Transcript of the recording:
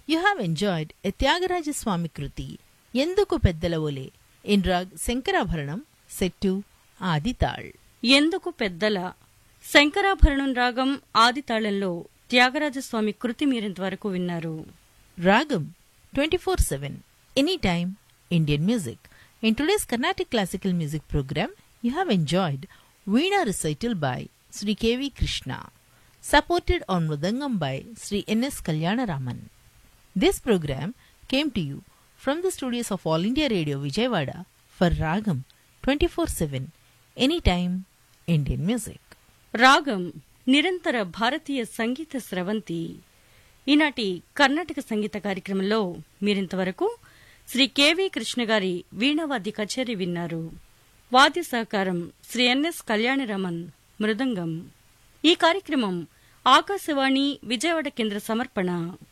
You have enjoyed a Tyagaraja Swami Kruti, Enduku Peddala Ole, in rag Sankarabharanam, set to Adital. ఎందుకు పెద్దల శంకరాభరణం రాగం ఆది తాళంలో త్యాగరాజస్వామి కృతి మీరింతవరకు విన్నారు Ragam 24 7, anytime Indian music. In today's Carnatic Classical Music program, you have enjoyed Veena recital by Sri K.V. Krishna, supported on Mridangam by Sri N.S. Kalyanaraman. This program came to you from the studios of All India Radio Vijayawada for Ragam 24 7, anytime Indian music. రాగం నిరంతర భారతీయ సంగీత స్రవంతి ఈనాటి కర్ణాటక సంగీత కార్యక్రమంలో మీరింతవరకు Shri KV Krishna గారి వీణావాద్య కచేరీ విన్నారు వాద్య సహకారం శ్రీ ఎన్ఎస్ కళ్యాణరామన్ మృదంగం ఈ కార్యక్రమం ఆకాశవాణి విజయవాడ కేంద్ర సమర్పణ